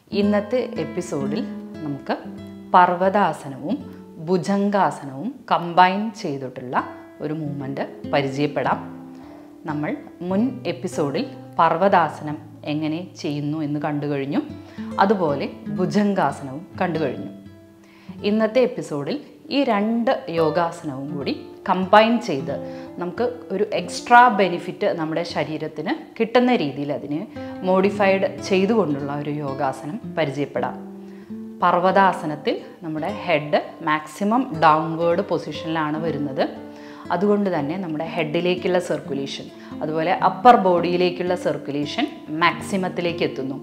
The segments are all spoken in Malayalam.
ഇന്നത്തെ എപ്പിസോഡിൽ നമുക്ക് പർവ്വതാസനവും ഭുജംഗാസനവും കമ്പൈൻ ചെയ്തിട്ടുള്ള ഒരു മൂവ്മെൻറ്റ് പരിചയപ്പെടാം നമ്മൾ മുൻ എപ്പിസോഡിൽ പർവ്വതാസനം എങ്ങനെ ചെയ്യുന്നു എന്ന് കണ്ടു കഴിഞ്ഞു അതുപോലെ ഭുജംഗാസനവും കണ്ടു കഴിഞ്ഞു ഇന്നത്തെ എപ്പിസോഡിൽ ഈ രണ്ട് യോഗാസനവും കൂടി കമ്പൈൻ ചെയ്ത് നമുക്ക് ഒരു എക്സ്ട്രാ ബെനിഫിറ്റ് നമ്മുടെ ശരീരത്തിന് കിട്ടുന്ന രീതിയിൽ അതിനെ മോഡിഫൈഡ് ചെയ്തുകൊണ്ടുള്ള ഒരു യോഗാസനം പരിചയപ്പെടാം പർവ്വതാസനത്തിൽ നമ്മുടെ ഹെഡ് മാക്സിമം ഡൗൺവേർഡ് പൊസിഷനിലാണ് വരുന്നത് അതുകൊണ്ട് തന്നെ നമ്മുടെ ഹെഡിലേക്കുള്ള സർക്കുലേഷൻ അതുപോലെ അപ്പർ ബോഡിയിലേക്കുള്ള സർക്കുലേഷൻ മാക്സിമത്തിലേക്ക് എത്തുന്നു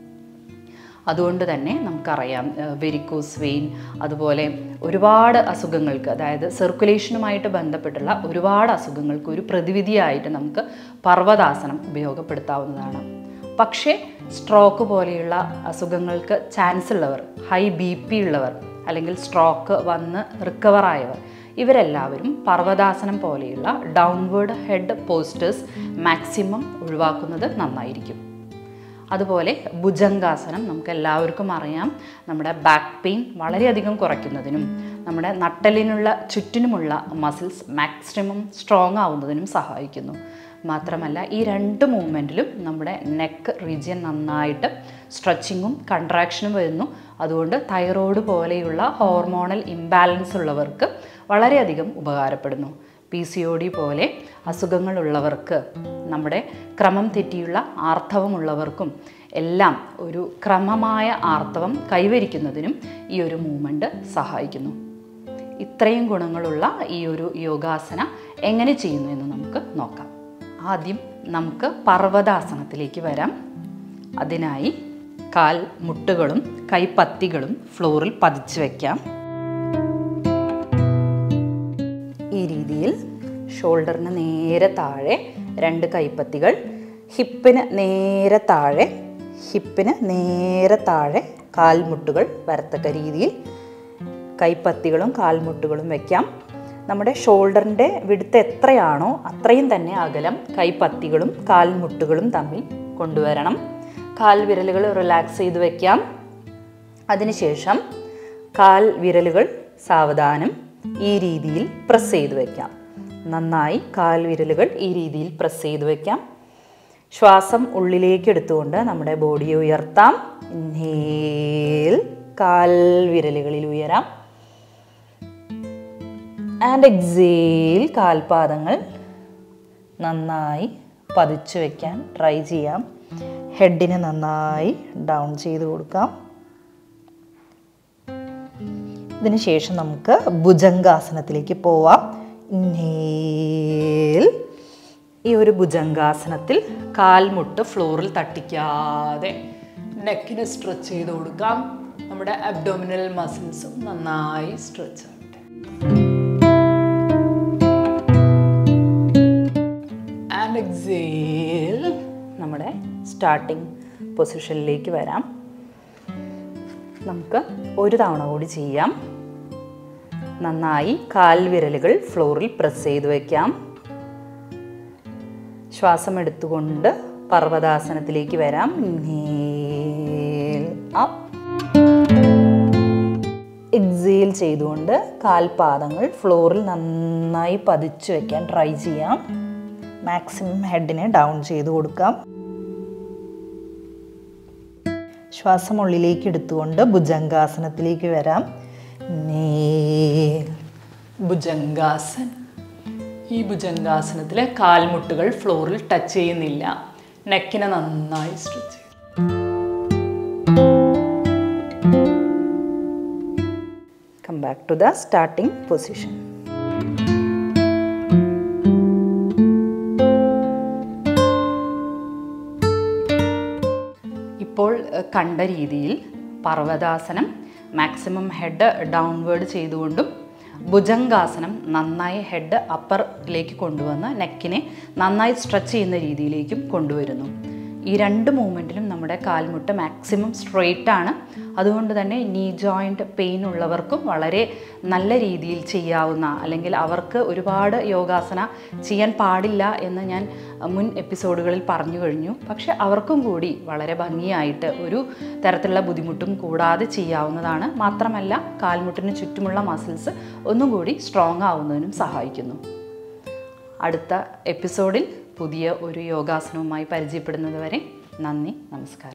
അതുകൊണ്ട് തന്നെ നമുക്കറിയാം വെരിക്കോസ് വെയിൻ അതുപോലെ ഒരുപാട് അസുഖങ്ങൾക്ക് അതായത് സർക്കുലേഷനുമായിട്ട് ബന്ധപ്പെട്ടുള്ള ഒരുപാട് അസുഖങ്ങൾക്ക് ഒരു പ്രതിവിധിയായിട്ട് നമുക്ക് പർവ്വതാസനം ഉപയോഗപ്പെടുത്താവുന്നതാണ് പക്ഷേ സ്ട്രോക്ക് പോലെയുള്ള അസുഖങ്ങൾക്ക് ചാൻസ് ഉള്ളവർ ഹൈ ബി പി ഉള്ളവർ അല്ലെങ്കിൽ സ്ട്രോക്ക് വന്ന് റിക്കവർ ആയവർ ഇവരെല്ലാവരും പർവ്വതാസനം പോലെയുള്ള ഡൗൺവേർഡ് ഹെഡ് പോസ്റ്റേഴ്സ് മാക്സിമം ഒഴിവാക്കുന്നത് നന്നായിരിക്കും അതുപോലെ ഭുജംഗാസനം നമുക്ക് എല്ലാവർക്കും അറിയാം നമ്മുടെ ബാക്ക് പെയിൻ വളരെയധികം കുറയ്ക്കുന്നതിനും നമ്മുടെ നട്ടലിനുള്ള ചുറ്റിനുമുള്ള മസിൽസ് മാക്സിമം സ്ട്രോങ് ആവുന്നതിനും സഹായിക്കുന്നു മാത്രമല്ല ഈ രണ്ട് മൂവ്മെൻറ്റിലും നമ്മുടെ നെക്ക് റീജിയൻ നന്നായിട്ട് സ്ട്രെച്ചിങ്ങും കൺട്രാക്ഷനും വരുന്നു അതുകൊണ്ട് തൈറോയ്ഡ് പോലെയുള്ള ഹോർമോണൽ ഇംബാലൻസ് ഉള്ളവർക്ക് വളരെയധികം ഉപകാരപ്പെടുന്നു പി സി ഒ ഡി പോലെ അസുഖങ്ങളുള്ളവർക്ക് നമ്മുടെ ക്രമം തെറ്റിയുള്ള ആർത്തവമുള്ളവർക്കും എല്ലാം ഒരു ക്രമമായ ആർത്തവം കൈവരിക്കുന്നതിനും ഈ ഒരു മൂവ്മെൻറ്റ് സഹായിക്കുന്നു ഇത്രയും ഗുണങ്ങളുള്ള ഈ ഒരു യോഗാസന എങ്ങനെ ചെയ്യുന്നു എന്ന് നമുക്ക് നോക്കാം ആദ്യം നമുക്ക് പർവ്വതാസനത്തിലേക്ക് വരാം അതിനായി കാൽ മുട്ടുകളും കൈപ്പത്തികളും ഫ്ലോറിൽ പതിച്ചു വയ്ക്കാം ഈ രീതിയിൽ ഷോൾഡറിന് നേരെ താഴെ രണ്ട് കൈപ്പത്തികൾ ഹിപ്പിന് നേരെ താഴെ ഹിപ്പിന് നേരെ താഴെ കാൽമുട്ടുകൾ വരത്തക്ക രീതിയിൽ കൈപ്പത്തികളും കാൽമുട്ടുകളും വയ്ക്കാം നമ്മുടെ ഷോൾഡറിൻ്റെ വിടുത്ത് എത്രയാണോ അത്രയും തന്നെ അകലം കൈപ്പത്തികളും കാൽമുട്ടുകളും തമ്മിൽ കൊണ്ടുവരണം കാൽ വിരലുകൾ റിലാക്സ് ചെയ്ത് വയ്ക്കാം അതിനുശേഷം കാൽ വിരലുകൾ സാവധാനം ഈ രീതിയിൽ പ്രസ് ചെയ്ത് വയ്ക്കാം നന്നായി കാൽ വിരലുകൾ ഈ രീതിയിൽ പ്രസ് ചെയ്ത് വയ്ക്കാം ശ്വാസം ഉള്ളിലേക്ക് എടുത്തുകൊണ്ട് നമ്മുടെ ബോഡിയെ ഉയർത്താം ഇൻഹേൽ കാൽ വിരലുകളിൽ ഉയരാം ആൻഡ് എക്സേൽ കാൽപാദങ്ങൾ നന്നായി പതിച്ചു വയ്ക്കാൻ ട്രൈ ചെയ്യാം ഹെഡിന് നന്നായി ഡൗൺ ചെയ്ത് കൊടുക്കാം ഇതിന് ശേഷം നമുക്ക് ഭുജംഗാസനത്തിലേക്ക് പോവാം ഇൻഹേൽ ഈ ഒരു ഭുജംഗാസനത്തിൽ കാൽമുട്ട് ഫ്ലോറിൽ തട്ടിക്കാതെ നെക്കിന് സ്ട്രെച്ച് ചെയ്ത് കൊടുക്കാം നമ്മുടെ അബ്ഡോമിനൽ മസിൽസും നന്നായി സ്ട്രെച്ച് ആവട്ടെ ആൻഡ് എക്സേൽ നമ്മുടെ സ്റ്റാർട്ടിങ് പൊസിഷനിലേക്ക് വരാം നമുക്ക് ഒരു തവണ കൂടി ചെയ്യാം നന്നായി കാൽവിരലുകൾ ഫ്ലോറിൽ പ്രസ് ചെയ്ത് വയ്ക്കാം ശ്വാസം എടുത്തുകൊണ്ട് പർവ്വതാസനത്തിലേക്ക് വരാം ഇൻഹേൽ അപ്പ് എക്സേൽ ചെയ്തുകൊണ്ട് കാൽപാദങ്ങൾ ഫ്ലോറിൽ നന്നായി പതിച്ചു വയ്ക്കാൻ ട്രൈ ചെയ്യാം മാക്സിമം ഹെഡിനെ ഡൗൺ ചെയ്ത് കൊടുക്കാം ശ്വാസം ഉള്ളിലേക്ക് എടുത്തുകൊണ്ട് ഭുജംഗാസനത്തിലേക്ക് വരാം ഭുജംഗാസൻ ഈ ഭുജംഗാസനത്തിലെ കാൽമുട്ടുകൾ ഫ്ലോറിൽ ടച്ച് ചെയ്യുന്നില്ല നെക്കിനെ നന്നായി സ്ട്രെച്ച് ചെയ്യും come back to the starting position ഇപ്പോൾ കണ്ട രീതിയിൽ പർവ്വതാസനം മാക്സിമം ഹെഡ് ഡൗൺവേർഡ് ചെയ്തുകൊണ്ടും ഭുജംഗാസനം നന്നായി ഹെഡ് അപ്പറിലേക്ക് കൊണ്ടുവന്ന് നെക്കിനെ നന്നായി സ്ട്രെച്ച് ചെയ്യുന്ന രീതിയിലേക്കും കൊണ്ടുവരുന്നു ഈ രണ്ട് മൂവ്മെൻറ്റിലും നമ്മുടെ കാൽമുട്ട് മാക്സിമം സ്ട്രെയിറ്റ് ആണ് അതുകൊണ്ട് തന്നെ നീ ജോയിൻറ്റ് പെയിൻ ഉള്ളവർക്കും വളരെ നല്ല രീതിയിൽ ചെയ്യാവുന്ന അല്ലെങ്കിൽ അവർക്ക് ഒരുപാട് യോഗാസന ചെയ്യാൻ പാടില്ല എന്ന് ഞാൻ മുൻ എപ്പിസോഡുകളിൽ പറഞ്ഞു കഴിഞ്ഞു പക്ഷെ അവർക്കും കൂടി വളരെ ഭംഗിയായിട്ട് ഒരു തരത്തിലുള്ള ബുദ്ധിമുട്ടും കൂടാതെ ചെയ്യാവുന്നതാണ് മാത്രമല്ല കാൽമുട്ടിന് ചുറ്റുമുള്ള മസിൽസ് ഒന്നും കൂടി സ്ട്രോങ് ആവുന്നതിനും സഹായിക്കുന്നു അടുത്ത എപ്പിസോഡിൽ പുതിയ ഒരു യോഗാസനവുമായി പരിചയപ്പെടുന്നത് വരെ നന്ദി നമസ്കാരം